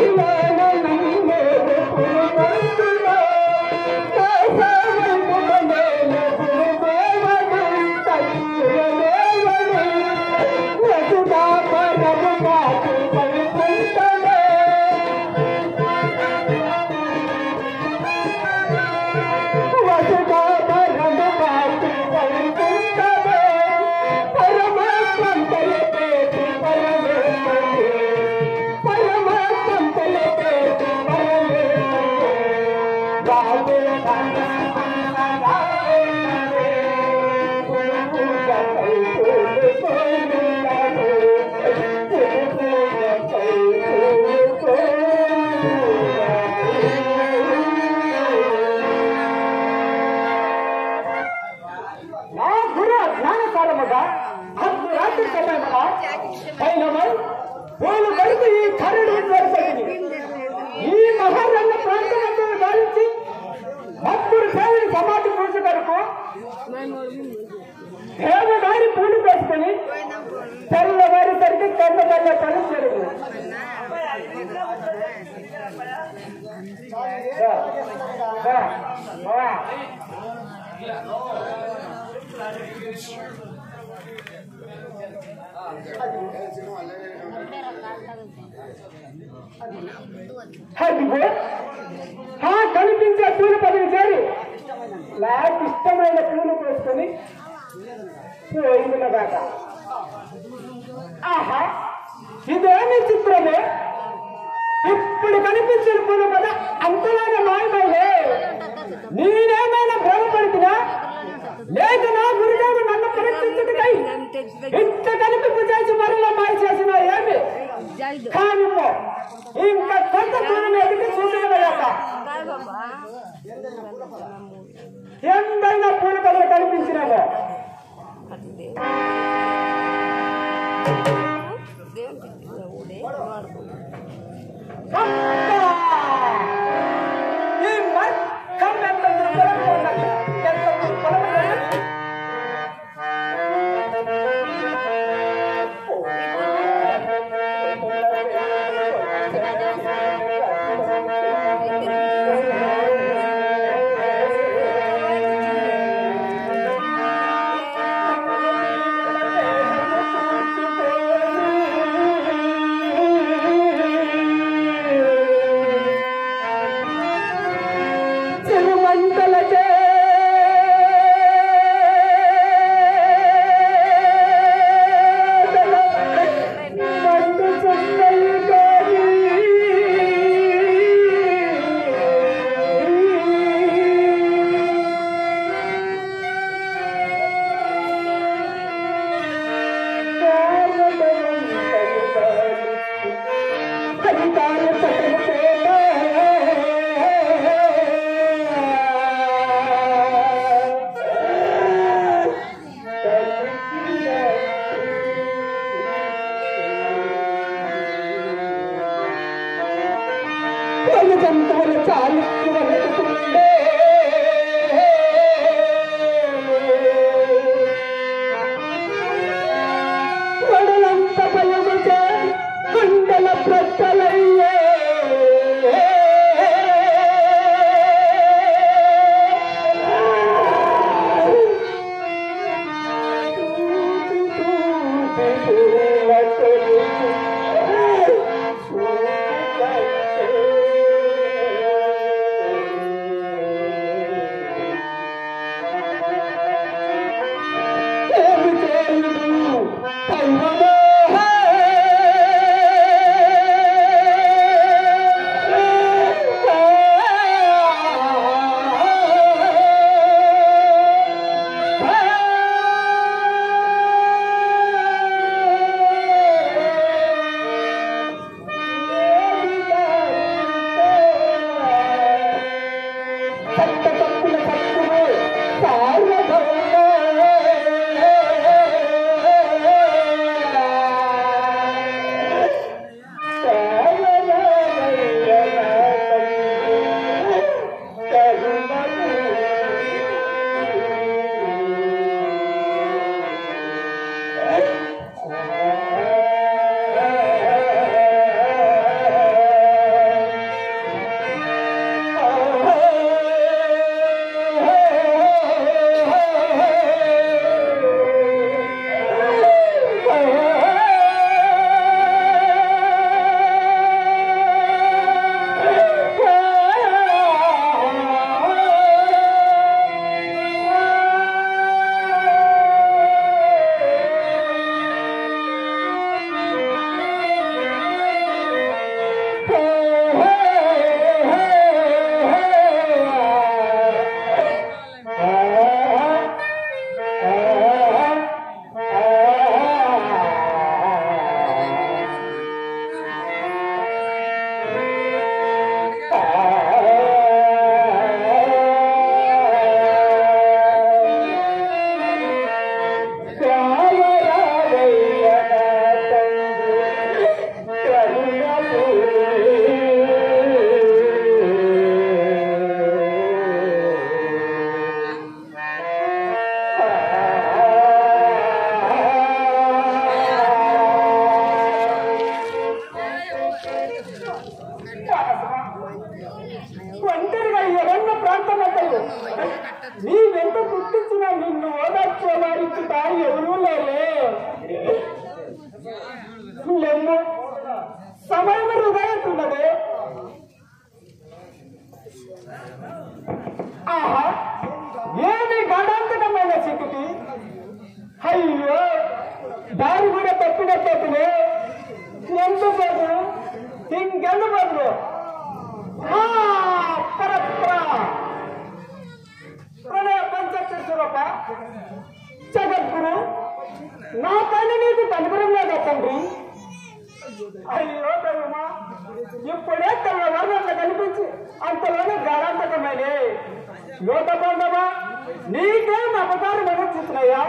నా గురు జ్ఞానకారముగా అర్ధరాత్రి సమయమున పైనమై పూలు కడుపు ఈ కరుడు దొరకని ఈ మహారంగ ప్రాంతమంతా గాలించి భక్తుడు దేవుని సమాధి పూజ కొరకు దేవుడారి పూలు వేసుకుని తెల్లవారి సరికి కన్న కన్న పని జరుగు రా, రా, రా. అదిగో ఆ కనిపించే పూల పదవి చేరి నాకు ఇష్టమైన పూలు కోసుకొని పోయిందినగాక ఆహా ఇదేమి చిత్రమే ఇప్పుడు కనిపించిన పూల పద అంతలాగా మాయమైలే నేనేమైనా భ్రమపడుతున్నా లేక నా గురుదేవుడు నన్ను పరీక్షించుటకై ఇంత కనిపింపు చేసి మరలా మాయ చేసిన ఏమి కానీ ఇంకా కొంత దూరం ఎదుటి చూడలేక ఎంతైనా పూల కథలు కనిపించినామో ఈ మర్కం ఎంత దుర్బలంగా ఉన్నది ఎంత దుర్బలంగా ఉన్నది తిరుమంతలచే మండు చెన్నై గారి హరితాల జంతువులు చాలికి వలుకుతుండే వడలంత భయముచే గుండెల ప్రక్కలయ్యే నీ వెంట పుట్టించిన నిన్ను ఓదార్చే వారికి తాయి ఎవరూ లేరే లేము సమయం హృదయతున్నదే ఆహా ఏమి గడాంతకమైన చిక్కుటి అయ్యో దారి కూడా తప్పినట్లయితే ఎందుకు బదులు ఇంకెందు బదులు ఆ, పరస్పర ప్రణయ పంచక్షర స్వరూప జగద్గురు నా పైన నీకు కనుగొనం లేదా తండ్రి అయ్యో దైవమా ఇప్పుడే తన వర్ణంలో కనిపించి అంతలోనే గాఢాంతకమైనే లోక బంధమా నీకేం అపకారం అనుచిస్తున్నాయా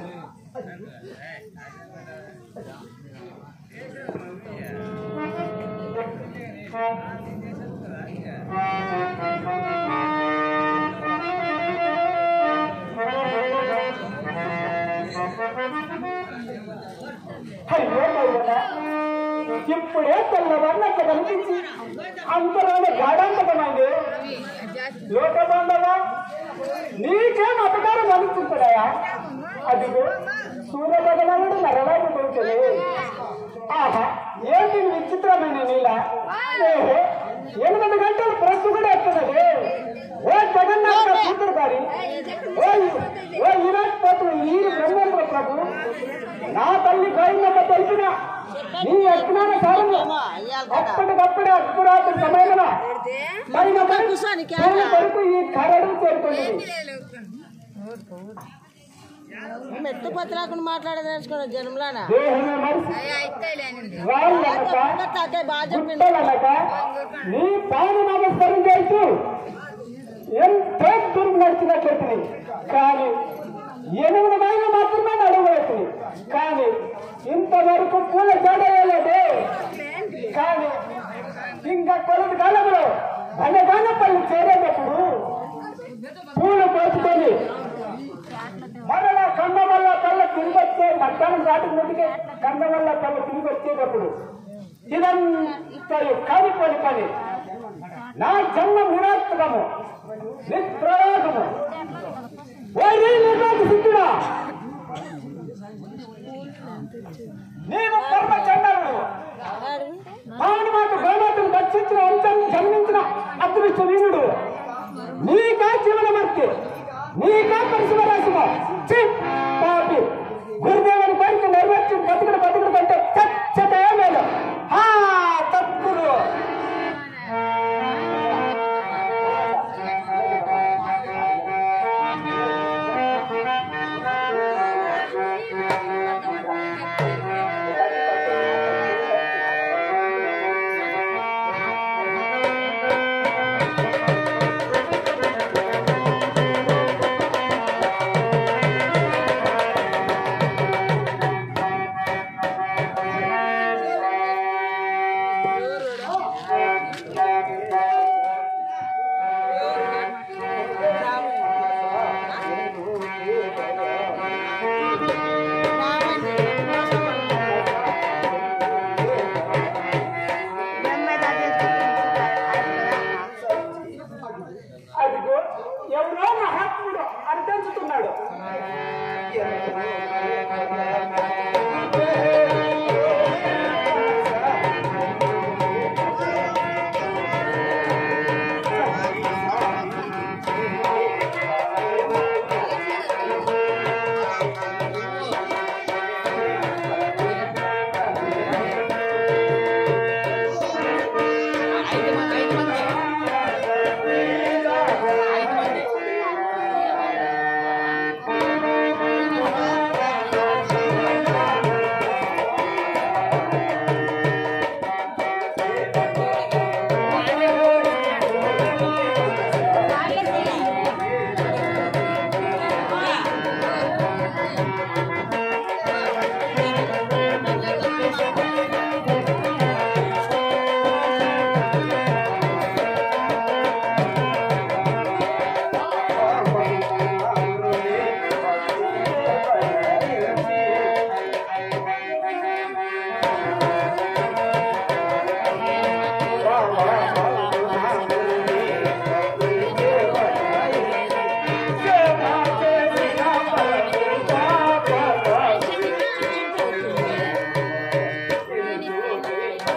అయ్యో దైవమా ఇప్పుడే తెల్లవారినట్టు కనిపించి అంతలోనే గాఢాంతకమైంది లోక బంధమా నీకేం అపకారం అనుకుంటున్నాయా అదిగో సూర్య భగవానుడు నరవాయి పోతుంది ఆహా ఏంటి విచిత్రమైన నీల ఓహో ఎనిమిది గంటలు ప్రశ్న కూడా ఎత్తున్నది ఓ జగన్నాథ కూతురు గారి ఓ ఓ విరాట్ పత్రులు నీరు బ్రహ్మేంద్ర ప్రభు నా తల్లి గోవిందమ్మ తెలిసిన నీ అజ్ఞాన కాలంలో అప్పటికప్పుడే అప్పురాత్రి సమయమున పైన పై కొరకు ఈ కరడు చేరుకుంది మెట్టు పత్రాకుండా మాట్లాడదలుచుకున్నావు జనంలానా దేహమే మనిషి వాళ్ళనక తాతే బాగా చెప్పిండు గుట్టలనక నీ పాద నమస్కారం చేస్తూ ఎంతో దూరం నడిచినట్లయితే కానీ ఎనిమిది మైలు మాత్రమే నడవలేదు కానీ ఇంతవరకు పూల జడలేదు కానీ ఇంకా కొలది కాలంలో అనగానపల్లి చేరేటప్పుడు పూలు పోసుకొని మరలా కంద వల్ల కళ్ళ తిరిగి వచ్చే మధ్యాహ్నం రాత్రి ముందుకే కంద వల్ల కళ్ళ తిరిగి వచ్చేటప్పుడు ఇదంతా కానిపోని పని నా జన్మ నిరాత్మకము నిష్ప్రయోగము ఓరి నిర్వాహక సిద్ధుడా నీవు కర్మ చండాలుడు అవును మాకు గోమాతను దర్శించిన అంశం జన్మించిన అదృష్ట వీరుడు నీకా జీవన మర్తి నీకా పరిశుభరాశిగా ఛీ, పాపి గురుదేవుని పనికి నిర్వహించి బతుకుడు బతుకుడు కంటే చచ్చటే మేలు ఆ తప్పులు ఆ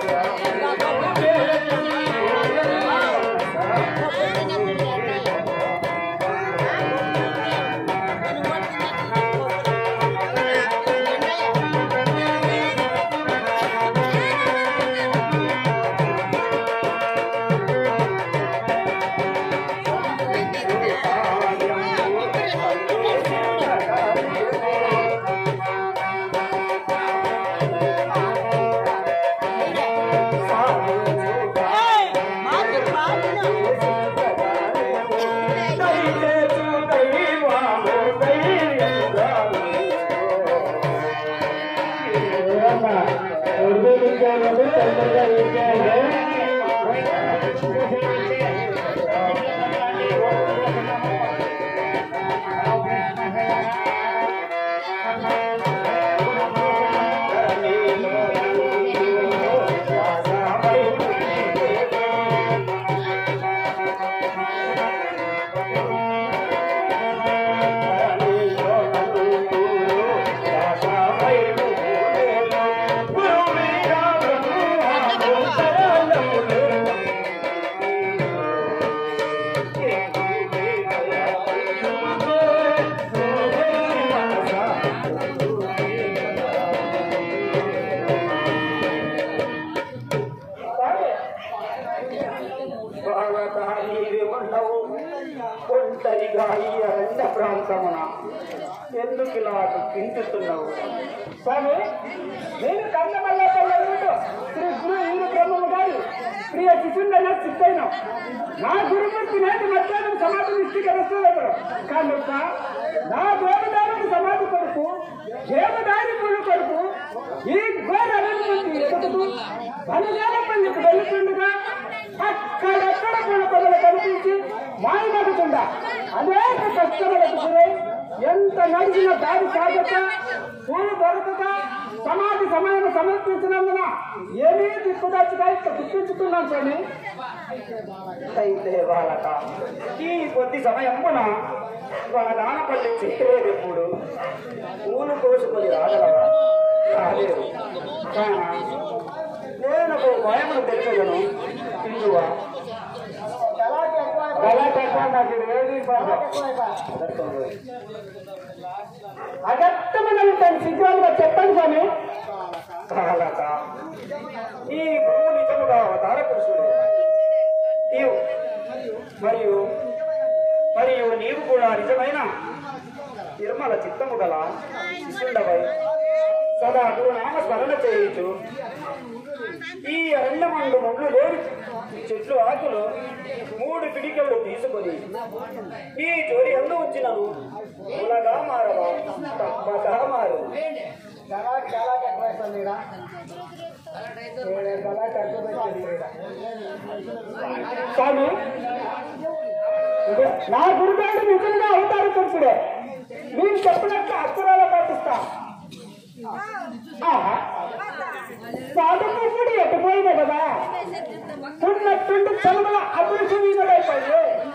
ఒంటరిగా ఈ అరణ్య ప్రాంతమున ఎందుకు ఇలా చింతిస్తున్నావు స్వామి నేను కన్నమల్లపల్లి శ్రీ గురు వీరు బ్రహ్మము గారు ప్రియ శిశుండన సిద్ధైన నా గురుమూర్తి నేటి మధ్యాహ్నం సమాధి నిశ్చికరిస్తున్నారు కనుక నా దేవదారుని సమాధి కొరకు దేవదారి పూల కొరకు ఈ ఘోర అరణ్యముకి ఎదుగుతూ బలిజాలపల్లికి వెళ్తుండగా అక్కడెక్కడ పూల పొదలు కనిపించి మాయమడుతుందా అనేక కష్టములకు గురై ఎంత నడిచిన దారి సాగక పూలు దొరకక సమాధి సమయం సమర్పించినందున ఏమీ దిక్కుదచ్చుగా ఇక్కడ గుర్తించుతున్నాను స్వామి అయితే వాళ్ళక ఈ కొద్ది సమయమున వాళ్ళ నాన్నపల్లి చెప్పలేదు ఎప్పుడు పూలు కోసుకొని రాగలవా రాలేరు కానా నేను ఒక భయమును తెలియగలను ఇందువా అగత్తమైన సిగ్గులుగా చెప్పండి స్వామి కాలక ఈ భూమి నిజముగా అవతార పురుషుడు నీవు మరియు మరియు నీవు కూడా నిజమైన నిర్మల చిత్తము గల శిష్యుండవై సదా గురునామ స్మరణ చేయించు ఈ అరణ్యమందు ముందు లేని చెట్లు ఆకులు మూడు పిడికలు తీసుకొని ఈ జోడి అందు వచ్చినను మూలగా మారవా తప్పగా మారు స్వామి నా గురుగాడు నిజంగా అవతార పురుషుడే మీరు చెప్పినట్లు అక్షరాలు పాటిస్తా ఆహా సాధకుడు ఎట్టుపోయింది కదా ఉన్నట్టుండి చదువుల అభివృద్ధి వీణుడైపోయి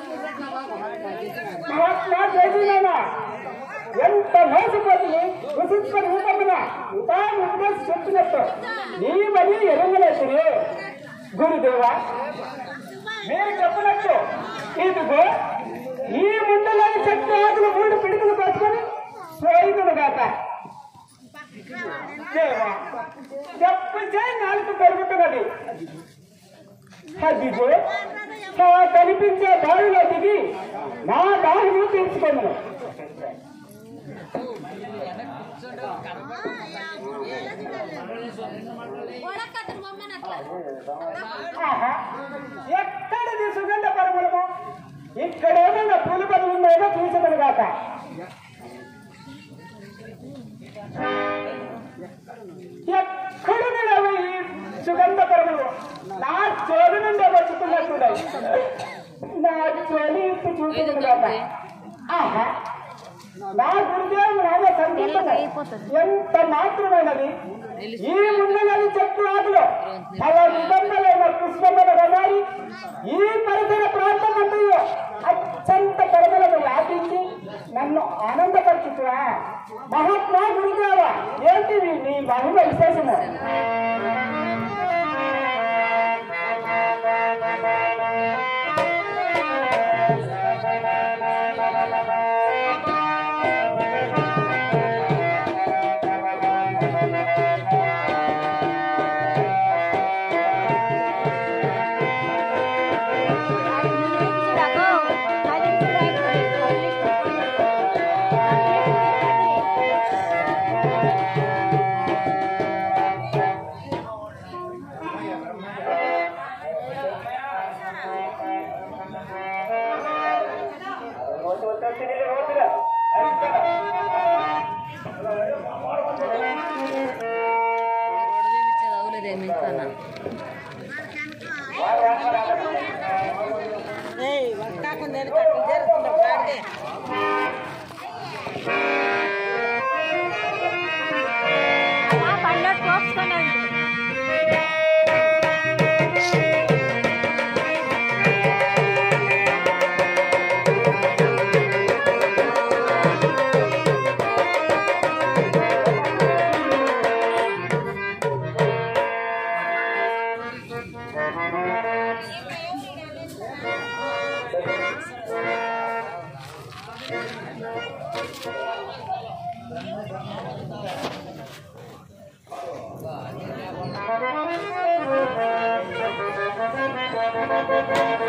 మహాత్మా జయజీవైనా ఎంత మోసపోతుంది రుచించుకొని ఊపమున ఉపాయం ఉపదేశం చెప్పినట్టు నీ మరి ఎరంగలేసుడు గురుదేవా మీరు చెప్పినట్టు ఇదిగో ఈ ముందులోని చెట్టు ఆకులు మూడు పిడుగులు పట్టుకొని స్నేహితులు కాక దేవా చెప్పు చేయి నాలుగు పెరుగుతున్నది అదిగో నా కనిపించే దారిలో దిగి నా దారిని తీర్చుకున్నాను ఆహా, ఎక్కడిది సుగంధ పరములము ఇక్కడ ఏమన్నా పూల పనులు ఉన్నాయో చూసేదని కాక ఎక్కడ నిలవు ఈ సుగంధ పరములు నా చోటు నుండి వచ్చుతున్నట్టున్నాయి నా చోలి ఇప్పు చూసేదని కాక ఆహా నా గురుదేవుడు నాన్న సంకల్పం ఎంత మాత్రమైనది ఈ ముందులని చెట్టు ఆకులు అలా నిబంధనలైన పుష్పముల రమారి ఈ పరిసర ప్రాంతం అంతయో అత్యంత పరమలను వ్యాపించి నన్ను ఆనందపరుచుతున్నా మహాత్మా గురుదేవ ఏంటివి నీ మహిమ విశేషము ఏయ్ వంకాకుండా నేను కట్టి జరుగుతున్నా గాడిదే పండ్లో పోసుకొని Thank you.